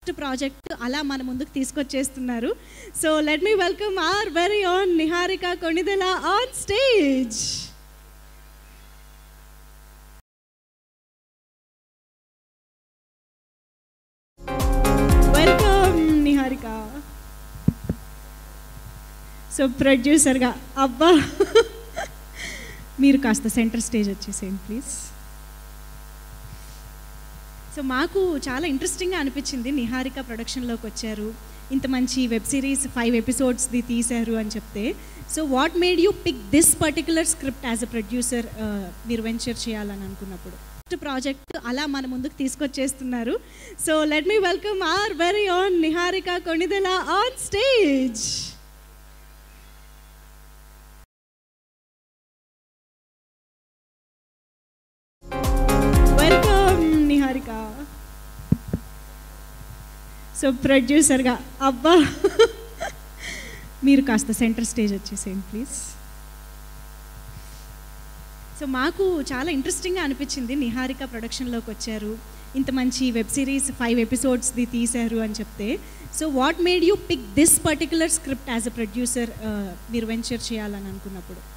project అలా మన ముందుకు తీసుకొచ్చేస్తున్నారు so let me welcome our very own Niharika Konidela on stage welcome Niharika so ప్రొడ్యూసర్గా అబ్బా మీరు కాస్త సెంటర్ స్టేజ్ వచ్చేసేయండి ప్లీజ్ సో మాకు చాలా ఇంట్రెస్టింగ్గా అనిపించింది నిహారిక ప్రొడక్షన్లోకి వచ్చారు ఇంత మంచి వెబ్ సిరీస్ ఫైవ్ ఎపిసోడ్స్ది తీశారు అని చెప్తే so what made you pick this particular script as a producer మీరు వెంచర్ చేయాలని అనుకున్నప్పుడు ఫస్ట్ ప్రాజెక్ట్ అలా మన ముందుకు తీసుకొచ్చేస్తున్నారు so let me welcome our very own Niharika Konidela on stage welcome Niharika so ప్రొడ్యూసర్గా అబ్బా మీరు కాస్త సెంటర్ స్టేజ్ వచ్చేసేయండి ప్లీజ్ సో మాకు చాలా ఇంట్రెస్టింగ్గా అనిపించింది నిహారిక ప్రొడక్షన్లోకి వచ్చారు ఇంత మంచి వెబ్ సిరీస్ ఫైవ్ ఎపిసోడ్స్ది తీశారు అని చెప్తే so what made you pick this particular script as a producer మీరు వెంచర్ చేయాలని అనుకున్నప్పుడు